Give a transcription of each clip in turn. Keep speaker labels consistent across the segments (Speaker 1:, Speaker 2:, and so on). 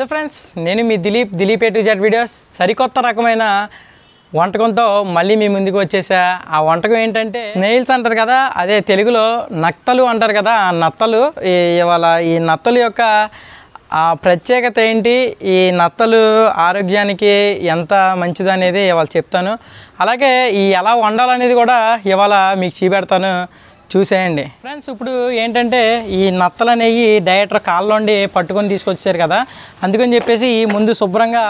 Speaker 1: Hello friends నేను మీ Dilip Dilip A to Z videos సరికొత్త రకమైన వంటకంతో మళ్ళీ మీ ముందుకు వచ్చేసా ఆ వంటకం ఏంటంటే స్నేహిల్స్ అంటారు కదా అదే తెలుగులో నత్తలు అంటారు కదా ఆ నత్తలు ఈ ఇవాళ ఈ నత్తలు యొక్క ఆ ప్రత్యేకత ఏంటి ఈ నత్తలు ఆరోగ్యానికి ఎంత మంచిది అనేది ఇవాళ చెప్తాను అలాగే ఈ ఎలా వండాలనేది కూడా ఇవాళ మీకు చూపెడతాను చూసేయండి ఫ్రెండ్స్ ఇప్పుడు ఏంటంటే ఈ నత్తలు అనేవి డైరెక్టర్ కాళ్ళలోండి పట్టుకొని తీసుకొచ్చారు కదా అందుకని చెప్పేసి ముందు శుభ్రంగా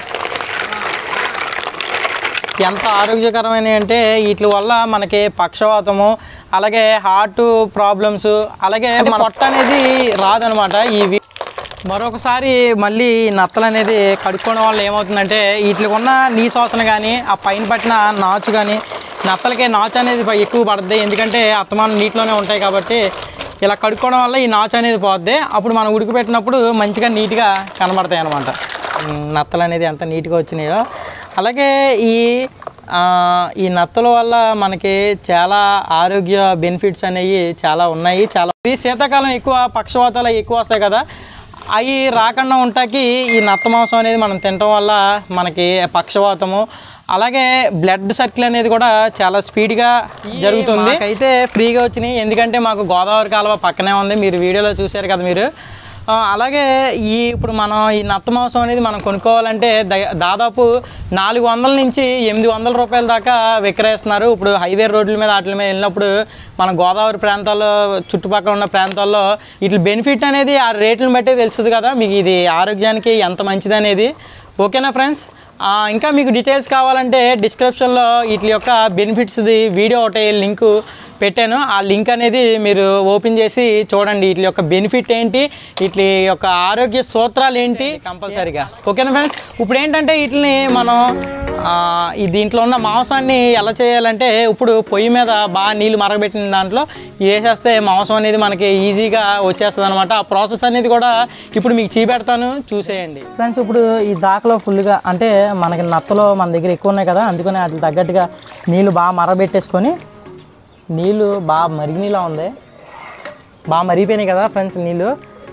Speaker 1: ఎంత ఆరోగ్యకరమైన అంటే వీటి వల్ల మనకి పక్షవాతము అలాగే హార్ట్ ప్రాబ్లమ్స్ అలాగే మన పొట్ట అనేది రాదనమాట ఈ వి- మరొకసారి మళ్ళీ ఈ నత్తలు అనేది కడుక్కోవడం వల్ల ఏమవుతుందంటే వీటికి ఉన్న నీ శోషణ కానీ ఆ పైన పట్టిన నాచు కానీ నత్తలకి నాచు అనేది ప- ఎక్కువ పడుతుంది ఎందుకంటే అత్తమానం నీటిలోనే ఉంటాయి కాబట్టి ఇలా కడుక్కోవడం వల్ల ఈ నాచు అనేది పోద్ది అప్పుడు మనం ఉడికిపెట్టినప్పుడు మంచిగా నీట్గా కనబడతాయి అనమాట నత్తలు అనేది ఎంత నీట్గా వచ్చినాయో అలాగే ఈ ఆ, ఈ నత్తల వల్ల మనకి చాలా ఆరోగ్య బెనిఫిట్స్ అనేవి చాలా ఉన్నాయి చాలా ఈ శీతాకాలం ఎక్కువ పక్షవాతాలు ఎక్కువ వస్తాయి కదా అవి రాకుండా ఉంటాకి ఈ నత్త మాంసం అనేది మనం తినటం వల్ల మనకి పక్షవాతము అలాగే బ్లడ్ సర్కిల్ అనేది కూడా చాలా స్పీడ్గా జరుగుతుంది అయితే ఫ్రీగా వచ్చినాయి ఎందుకంటే మాకు గోదావరి కాలువ పక్కనే ఉంది మీరు వీడియోలో చూశారు కదా మీరు ఆ, అలాగే ఈ ఇప్పుడు మనం ఈ నత్త మాంసం అనేది మనం కొనుక్కోవాలంటే ద- దాదాపు నాలుగు వందల నుంచి ఎనిమిది వందల రూపాయల దాకా విక్రయిస్తున్నారు ఇప్పుడు హైవే రోడ్ల మీద వాటి మీద వెళ్ళినప్పుడు మన గోదావరి ప్రాంతాల్లో చుట్టుపక్కల ఉన్న ప్రాంతాల్లో వీటి బెనిఫిట్ అనేది ఆ రేట్లను బట్టే తెలుస్తుంది కదా మీకు ఇది ఆరోగ్యానికి ఎంత మంచిది అనేది ఓకేనా ఫ్రెండ్స్ ఆ, ఇంకా మీకు డీటెయిల్స్ కావాలంటే డిస్క్రిప్షన్లో వీటి యొక్క బెనిఫిట్స్ది వీడియో ఒకటి లింక్ పెట్టాను ఆ లింక్ అనేది మీరు ఓపెన్ చేసి చూడండి వీటి యొక్క బెనిఫిట్ ఏంటి వీటి యొక్క ఆరోగ్య సూత్రాలు ఏంటి కంపల్సరీగా ఓకేనా ఫ్రెండ్స్ ఇప్పుడు ఏంటంటే వీటిని మనం ఆ, ఈ దీంట్లో ఉన్న మాంసాన్ని ఎలా చేయాలంటే ఇప్పుడు పొయ్యి మీద బాగా నీళ్ళు మరగబెట్టిన దాంట్లో వేసేస్తే మాంసం అనేది మనకి ఈజీగా వచ్చేస్తుంది అనమాట ఆ ప్రాసెస్ అనేది కూడా ఇప్పుడు మీకు చూపెడతాను చూసేయండి ఫ్రెండ్స్ ఇప్పుడు ఈ దాకలో ఫుల్గా అంటే మనకి నత్తలో మన దగ్గర ఎక్కువ ఉన్నాయి కదా అందుకని వాటికి తగ్గట్టుగా నీళ్ళు బాగా మరగబెట్టేసుకొని నీళ్ళు బాగా మరిగినీలా ఉంది బాగా మరిగిపోయినాయి కదా ఫ్రెండ్స్ నీళ్ళు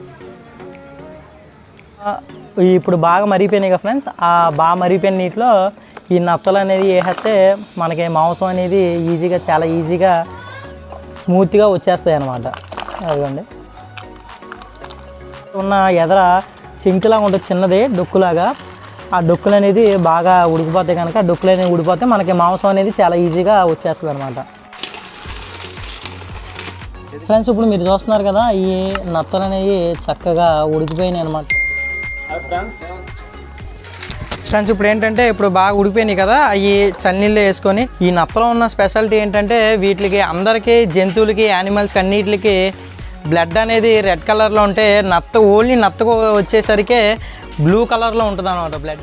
Speaker 1: ఆ, ఇప్పుడు బాగా మరిగిపోయినాయి కదా ఫ్రెండ్స్ ఆ బాగా మరిగిపోయిన నీటిలో ఈ నత్తలు అనేది వేసేస్తే మనకి మాంసం అనేది ఈజీగా చాలా ఈజీగా స్మూత్గా వచ్చేస్తాయి అన్నమాట అదిగోండి ఉన్న ఎదర చింకులాగా ఉంటుంది చిన్నది డొక్కులాగా ఆ డొక్కులు అనేది బాగా ఉడికిపోతాయి కనుక ఆ డొక్కులు అనేవి ఉడిపోతే మనకి మాంసం అనేది చాలా ఈజీగా వచ్చేస్తుంది అనమాట ఫ్రెండ్స్ ఇప్పుడు మీరు చూస్తున్నారు కదా ఈ నత్తలు అనేవి చక్కగా ఉడికిపోయినాయి అనమాట ఫ్రెండ్స్ ఇప్పుడు ఏంటంటే ఇప్పుడు బాగా ఉడికిపోయినాయి కదా అవి చన్నీళ్ళు వేసుకొని ఈ నత్తలో ఉన్న స్పెషాలిటీ ఏంటంటే వీటికి అందరికీ జంతువులకి యానిమల్స్కి అన్నిటికి బ్లడ్ అనేది రెడ్ కలర్లో ఉంటే నత్త ఓన్లీ నత్తకు వచ్చేసరికి బ్లూ కలర్లో ఉంటుంది అనమాట బ్లడ్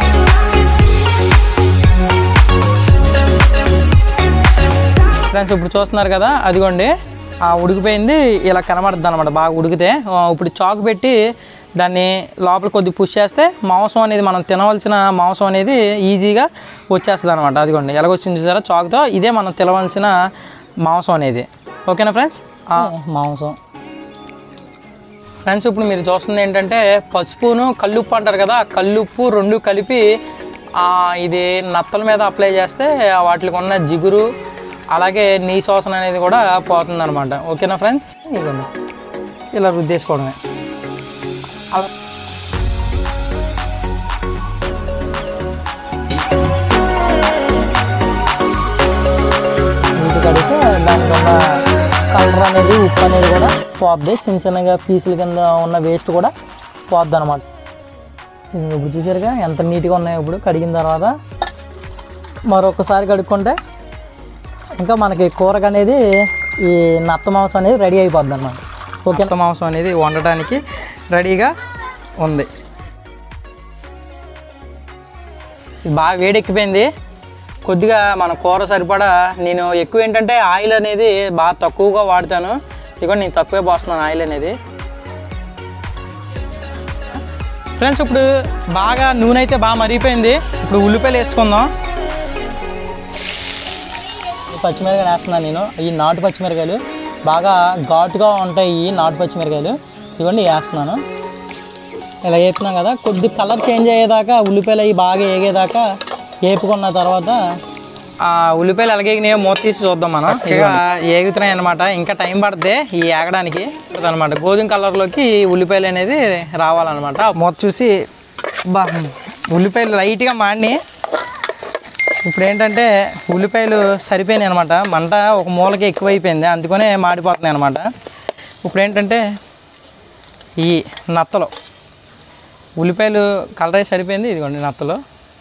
Speaker 1: ఫ్రెండ్స్ ఇప్పుడు చూస్తున్నారు కదా అదిగోండి ఆ ఉడికిపోయింది ఇలా కనబడుతుంది అనమాట బాగా ఉడికితే ఆ, ఇప్పుడు చాకు పెట్టి దాన్ని లోపల కొద్ది పుష్ చేస్తే మాంసం అనేది మనం తినవలసిన మాంసం అనేది ఈజీగా వచ్చేస్తుంది అనమాట అదిగోండి ఎలాగొచ్చింది చూసారా చాకుతో ఇదే మనం తినవలసిన మాంసం అనేది ఓకేనా ఫ్రెండ్స్ మాంసం ఫ్రెండ్స్ ఇప్పుడు మీరు చూస్తుంది ఏంటంటే పసుపును కల్లుప్పు అంటారు కదా ఆ కల్లుప్పు రెండు కలిపి ఆ, ఇది నత్తల మీద అప్లై చేస్తే వాటికి ఉన్న జిగురు అలాగే నీ శోషణ అనేది కూడా పోతుంది అనమాట ఓకేనా ఫ్రెండ్స్ ఇదిగోండి ఇలా రుద్దేసుకోవడమే అలా నీటి కడిగితే దానికి ఉన్న కలర్ అనేది ఉప్పు అనేది కూడా పోద్ది చిన్న చిన్నగా పీసుల కింద ఉన్న వేస్ట్ కూడా పోద్ది అనమాట ఇప్పుడు చూసారుగా ఎంత నీట్గా ఉన్నాయో ఇప్పుడు కడిగిన తర్వాత మరొకసారి కడుక్కుంటే ఇంకా మనకి కూరకు అనేది ఈ నత్త మాంసం అనేది రెడీ అయిపోద్ది అనమాట ఓకే నత్త మాంసం అనేది వండటానికి రెడీగా ఉంది ఇది బాగా వేడెక్కిపోయింది కొద్దిగా మన కూర సరిపడా నేను ఎక్కువ ఏంటంటే ఆయిల్ అనేది బాగా తక్కువగా వాడతాను ఇక నేను తక్కువే పోస్తున్నాను ఆయిల్ అనేది ఫ్రెండ్స్ ఇప్పుడు బాగా నూనె అయితే బాగా మరిగిపోయింది ఇప్పుడు ఉల్లిపాయలు వేసుకుందాం ఈ పచ్చిమిరకాయలు వేస్తున్నాను నేను ఈ నాటు పచ్చిమిరకాయలు బాగా ఘాటుగా ఉంటాయి ఈ నాటు పచ్చిమిరకాయలు ఇవన్నీ వేస్తున్నాను ఇలా వేపుతున్నాం కదా కొద్ది కలర్ చేంజ్ అయ్యేదాకా ఉల్లిపాయలు అవి బాగా వేగేదాకా వేపుకున్న తర్వాత ఆ ఉల్లిపాయలు ఎలాగేగినాయో మూత తీసి చూద్దాం మనం ఇక ఏగుతున్నాయి అనమాట ఇంకా టైం పడుతుంది ఈ ఏగడానికి అనమాట గోధుమ కలర్లోకి ఉల్లిపాయలు అనేది రావాలన్నమాట మూత చూసి బా ఉల్లిపాయలు లైట్గా మాడిని ఇప్పుడు ఏంటంటే ఉల్లిపాయలు సరిపోయినాయి అనమాట మంట ఒక మూలకి ఎక్కువైపోయింది అందుకనే మాడిపోతున్నాయి అనమాట ఇప్పుడు ఏంటంటే ఈ నత్తలు ఉల్లిపాయలు కలర్ సరిపోయింది ఇదిగోండి నత్తలు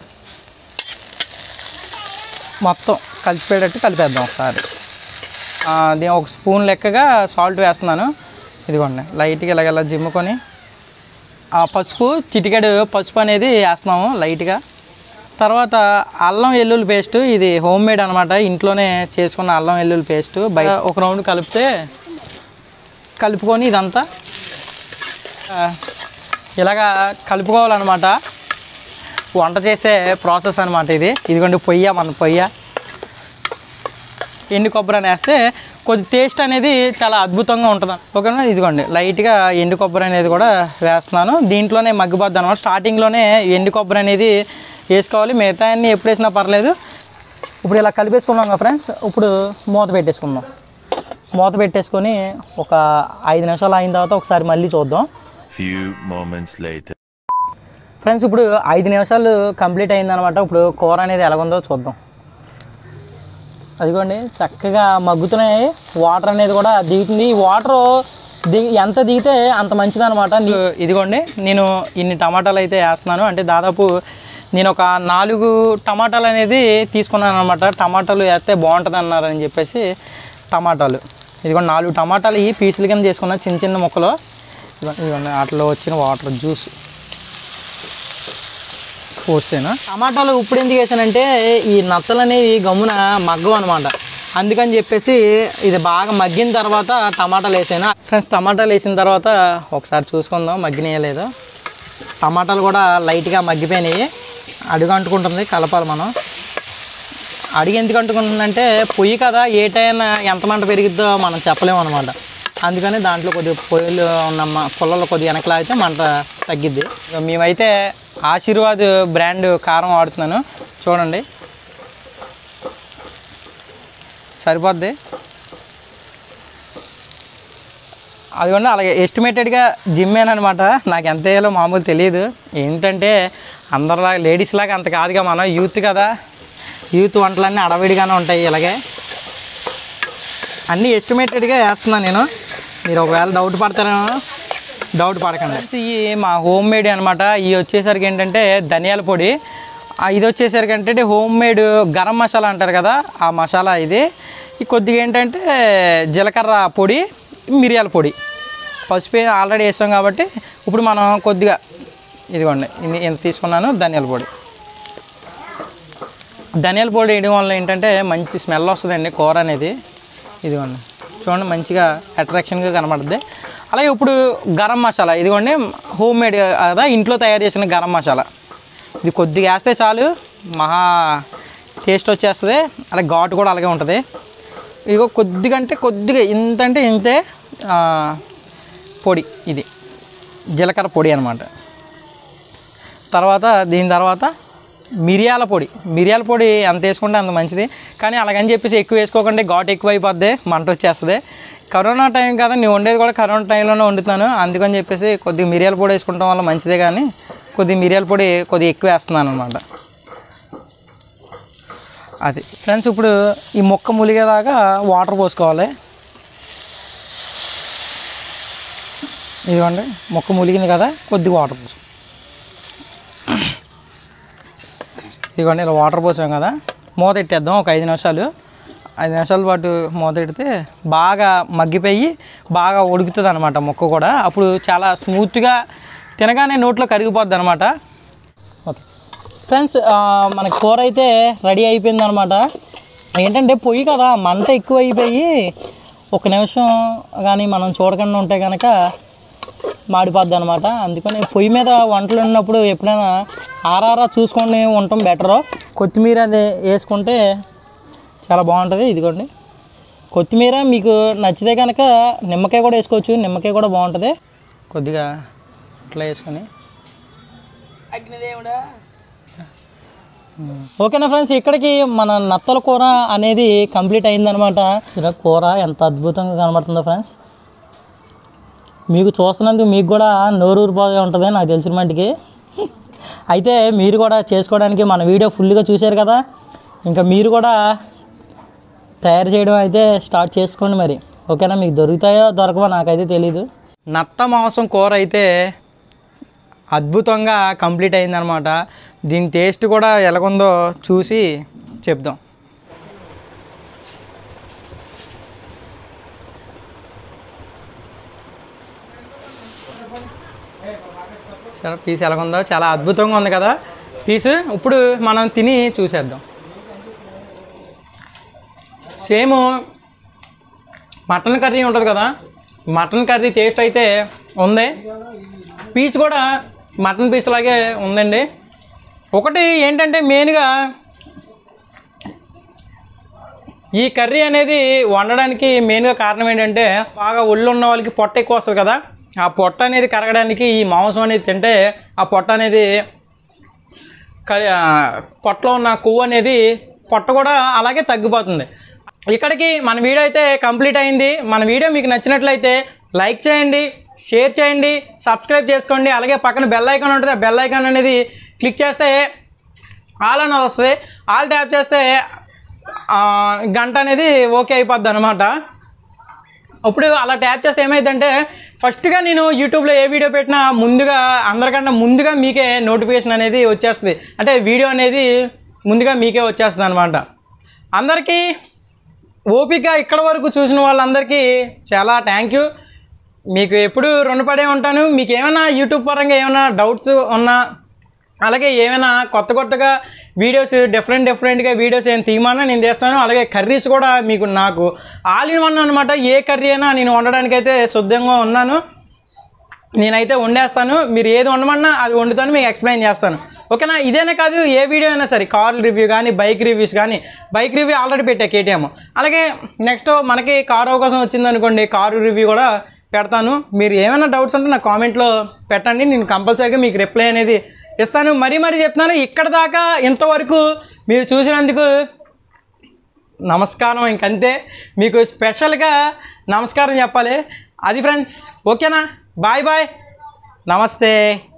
Speaker 1: మొత్తం కలిసిపోయేటట్టు కలిపేద్దాం ఒకసారి ఆ, దీని ఒక స్పూన్ లెక్కగా సాల్ట్ వేస్తున్నాను ఇదిగోండి లైట్గా ఇలాగ ఇలా జిమ్ముకొని ఆ పసుపు చిటికెడు పసుపు అనేది వేస్తున్నాము లైట్గా తర్వాత అల్లం వెల్లుల్లి పేస్ట్ ఇది హోమ్ మేడ్ అనమాట ఇంట్లోనే చేసుకున్న అల్లం వెల్లుల్లి పేస్ట్ బయట ఒక రౌండ్ కలిపితే కలుపుకొని ఇదంతా ఆ, ఇలాగా కలుపుకోవాలన్నమాట వంట చేసే ప్రాసెస్ అనమాట ఇది ఇదిగోండి పొయ్య మన పొయ్య ఎండు కొబ్బరి అని వేస్తే కొద్ది టేస్ట్ అనేది చాలా అద్భుతంగా ఉంటుంది ఓకేనా ఇదిగోండి లైట్గా ఎండు కొబ్బరి అనేది కూడా వేస్తున్నాను దీంట్లోనే మగ్గిపోద్ది అనమాట స్టార్టింగ్లోనే ఎండు కొబ్బరి అనేది వేసుకోవాలి మిగతా అన్ని ఎప్పుడు వేసినా పర్లేదు ఇప్పుడు ఇలా కలిపేసుకున్నాం కదా ఫ్రెండ్స్ ఇప్పుడు మూత పెట్టేసుకుందాం మూత పెట్టేసుకొని ఒక ఐదు నిమిషాలు అయిన తర్వాత ఒకసారి మళ్ళీ చూద్దాం
Speaker 2: Few moments later.
Speaker 1: ఫ్రెండ్స్ ఇప్పుడు ఐదు నిమిషాలు కంప్లీట్ అయిందనమాట ఇప్పుడు కూర అనేది ఎలాగుందో చూద్దాం అదిగోండి చక్కగా మగ్గుతున్నాయి వాటర్ అనేది కూడా దిగుతుంది ఈ వాటర్ దిగి ఎంత దిగితే అంత మంచిదనమాట ఇదిగోండి నేను ఇన్ని టమాటాలు అయితే వేస్తున్నాను అంటే దాదాపు నేను ఒక నాలుగు టమాటాలు అనేది తీసుకున్నాను అనమాట టమాటాలు వేస్తే బాగుంటుంది అన్నారని చెప్పేసి టమాటాలు ఇదిగోండి నాలుగు టమాటాలు ఈ పీసుల కింద చేసుకున్న చిన్న చిన్న ముక్కలు ఇదిగోండి ఇదిగోండి వాటిలో వచ్చిన వాటర్ జ్యూస్ పోసాను టమాటాలు ఇప్పుడు ఎందుకు వేసానంటే ఈ నత్తలు అనేవి గమ్మున మగ్గవు అనమాట అందుకని చెప్పేసి ఇది బాగా మగ్గిన తర్వాత టమాటాలు వేసాను ఫ్రెండ్స్ టమాటాలు వేసిన తర్వాత ఒకసారి చూసుకుందాం మగ్గినాయో లేదో టమాటాలు కూడా లైట్గా మగ్గిపోయినాయి అడుగు అంటుకుంటుంది కలపాలి మనం అడిగి ఎందుకు అంటుకుంటుందంటే పొయ్యి కదా ఏ టైం ఎంత మంట పెరిగిద్దో మనం చెప్పలేము అనమాట అందుకని దాంట్లో కొద్దిగా పొయ్యిలు ఉన్న మ- పుల్లలు కొద్దిగా వెనకలాగితే మంట తగ్గిద్ది ఇక మేమైతే ఆశీర్వాద్ బ్రాండ్ కారం వాడుతున్నాను చూడండి సరిపోద్ది అదిగోండి అలాగే ఎస్టిమేటెడ్గా జిమ్మేనమాట నాకు ఎంత వేయాలో మామూలు తెలియదు ఏంటంటే అందరిలా లేడీస్ లాగా అంత కాదుగా మనం యూత్ కదా యూత్ వంటలన్నీ అడవిడిగానే ఉంటాయి ఇలాగే అన్నీ ఎస్టిమేటెడ్గా వేస్తున్నాను నేను మీరు ఒకవేళ డౌట్ పడతారేమో డౌట్ పడకండి ఇవి మా హోమ్ మేడ్ అనమాట ఇవి వచ్చేసరికి ఏంటంటే ధనియాల పొడి ఆ, ఇది వచ్చేసరికి ఏంటంటే హోమ్ మేడ్ గరం మసాలా అంటారు కదా ఆ మసాలా ఇది ఈ కొద్దిగా ఏంటంటే జీలకర్ర పొడి మిరియాల పొడి పసుపు ఆల్రెడీ వేసాం కాబట్టి ఇప్పుడు మనం కొద్దిగా ఇదిగోండి ఇది ఎంత తీసుకున్నాను ధనియాల పొడి ధనియాల పొడి వేయడం వల్ల ఏంటంటే మంచి స్మెల్ వస్తుందండి కూర అనేది ఇదిగోండి చూడండి మంచిగా అట్రాక్షన్గా కనబడుతుంది అలాగే ఇప్పుడు గరం మసాలా ఇదిగోండి హోమ్ మేడ్ కదా ఇంట్లో తయారు చేసిన గరం మసాలా ఇది కొద్దిగా వేస్తే చాలు మహా టేస్ట్ వచ్చేస్తుంది అలాగే ఘాటు కూడా అలాగే ఉంటుంది ఇదిగో కొద్దిగా అంటే కొద్దిగా ఇంత అంటే ఇంతే ఆ, పొడి ఇది జీలకర్ర పొడి అనమాట తర్వాత దీని తర్వాత మిరియాల పొడి మిరియాల పొడి ఎంత వేసుకుంటే అంత మంచిది కానీ అలాగని చెప్పేసి ఎక్కువ వేసుకోకండి ఘాటు ఎక్కువ అయిపోద్ది మంట వచ్చేస్తుంది కరోనా టైం కదా నేను వండేది కూడా కరోనా టైంలోనే వండుతాను అందుకని చెప్పేసి కొద్దిగా మిరియాల పొడి వేసుకుంటాం వల్ల మంచిదే కానీ కొద్దిగా మిరియాల పొడి కొద్దిగా ఎక్కువ వేస్తున్నాను అనమాట అది ఫ్రెండ్స్ ఇప్పుడు ఈ మొక్క ములిగేదాకా వాటర్ పోసుకోవాలి ఇదిగోండి మొక్క ములిగింది కదా కొద్దిగా వాటర్ పోసు ఇదిగోండి ఇలా వాటర్ పోసాం కదా మూత పెట్టేద్దాం ఒక ఐదు నిమిషాలు ఐదు నిమిషాల పాటు మూత పెడితే బాగా మగ్గిపోయి బాగా ఉడుకుతుంది అనమాట మొక్క కూడా అప్పుడు చాలా స్మూత్గా తినగానే నోట్లో కరిగిపోద్ది అనమాట ఓకే ఫ్రెండ్స్ మన కూర అయితే రెడీ అయిపోయింది అనమాట ఏంటంటే పొయ్యి కదా మంట ఎక్కువ అయిపోయి ఒక నిమిషం కానీ మనం చూడకుండా ఉంటే కనుక మాడిపోద్ది అనమాట అందుకని పొయ్యి మీద వంటలు ఉన్నప్పుడు ఎప్పుడైనా ఆరారా చూసుకొని ఉండటం బెటరు కొత్తిమీర అది వేసుకుంటే చాలా బాగుంటుంది ఇదిగోండి కొత్తిమీర మీకు నచ్చితే కనుక నిమ్మకాయ కూడా వేసుకోవచ్చు నిమ్మకాయ కూడా బాగుంటుంది కొద్దిగా ఇట్లా వేసుకొని
Speaker 3: అగ్నిదేవుడా
Speaker 1: ఓకేనా ఫ్రెండ్స్ ఇక్కడికి మన నత్తల కూర అనేది కంప్లీట్ అయిందనమాట ఇక్కడ కూర ఎంత అద్భుతంగా కనబడుతుందో ఫ్రెండ్స్ మీకు చూస్తున్నందుకు మీకు కూడా నోరూరిపోగా ఉంటుంది నాకు తెలిసిన మట్టుకి అయితే మీరు కూడా చేసుకోవడానికి మన వీడియో ఫుల్గా చూశారు కదా ఇంకా మీరు కూడా తయారు చేయడం అయితే స్టార్ట్ చేసుకోండి మరి ఓకేనా మీకు దొరుకుతాయో దొరకవో నాకైతే తెలీదు నత్త మాంసం కూర అయితే అద్భుతంగా కంప్లీట్ అయిందనమాట దీని టేస్ట్ కూడా ఎలాగుందో చూసి చెప్దాం సరే పీస్ ఎలాగుందో చాలా అద్భుతంగా ఉంది కదా పీసు ఇప్పుడు మనం తిని చూసేద్దాం సేమ్ మటన్ కర్రీ ఉంటుంది కదా మటన్ కర్రీ టేస్ట్ అయితే ఉంది పీస్ కూడా మటన్ పీస్ లాగే ఉందండి ఒకటి ఏంటంటే మెయిన్గా ఈ కర్రీ అనేది వండడానికి మెయిన్గా కారణం ఏంటంటే బాగా ఒళ్ళు ఉన్న వాళ్ళకి పొట్ట ఎక్కువ వస్తుంది కదా ఆ పొట్ట అనేది కరగడానికి ఈ మాంసం అనేది తింటే ఆ పొట్ట అనేది క- ఆ, పొట్టలో ఉన్న కొవ్వు అనేది పొట్ట కూడా అలాగే తగ్గిపోతుంది ఇక్కడికి మన వీడియో అయితే కంప్లీట్ అయింది మన వీడియో మీకు నచ్చినట్లయితే లైక్ చేయండి షేర్ చేయండి సబ్స్క్రైబ్ చేసుకోండి అలాగే పక్కన బెల్ ఐకాన్ ఉంటుంది ఆ బెల్ ఐకాన్ అనేది క్లిక్ చేస్తే ఆల్ అనేది వస్తుంది ఆల్ ట్యాప్ చేస్తే ఆ, గంట అనేది ఓకే అయిపోద్ది అనమాట ఇప్పుడు అలా ట్యాప్ చేస్తే ఏమైందంటే ఫస్ట్గా నేను యూట్యూబ్లో ఏ వీడియో పెట్టినా ముందుగా అందరికన్నా ముందుగా మీకే నోటిఫికేషన్ అనేది వచ్చేస్తుంది అంటే వీడియో అనేది ముందుగా మీకే వచ్చేస్తుంది అనమాట అందరికీ ఓపిక ఇక్కడ వరకు చూసిన వాళ్ళందరికీ చాలా థ్యాంక్ యూ మీకు ఎప్పుడు రుణపడే ఉంటాను మీకు ఏమైనా యూట్యూబ్ పరంగా ఏమైనా డౌట్స్ ఉన్నా అలాగే ఏమైనా కొత్త కొత్తగా వీడియోస్ డిఫరెంట్ డిఫరెంట్గా వీడియోస్ ఏం తీయమన్నా నేను చేస్తాను అలాగే కర్రీస్ కూడా మీకు నాకు ఆల్ ఇన్ వన్ అనమాట ఏ కర్రీ అయినా నేను వండడానికైతే సిద్ధంగా ఉన్నాను నేనైతే వండేస్తాను మీరు ఏది వండమన్నా అది వండుతాను మీకు ఎక్స్ప్లెయిన్ చేస్తాను ఓకేనా ఇదేనే కాదు ఏ వీడియో అయినా సరే కార్ రివ్యూ కానీ బైక్ రివ్యూస్ కానీ బైక్ రివ్యూ ఆల్రెడీ పెట్టా కేటీఎం అలాగే నెక్స్ట్ మనకి కారు అవకాశం వచ్చిందనుకోండి కారు రివ్యూ కూడా పెడతాను మీరు ఏమైనా డౌట్స్ ఉంటే నా కామెంట్లో పెట్టండి నేను కంపల్సరీగా మీకు రిప్లై అనేది ఇస్తాను మరీ మరీ చెప్తున్నాను ఇక్కడ దాకా ఇంతవరకు మీరు చూసినందుకు నమస్కారం ఇంకంతే మీకు స్పెషల్గా నమస్కారం చెప్పాలి అది ఫ్రెండ్స్ ఓకేనా బాయ్ బాయ్ నమస్తే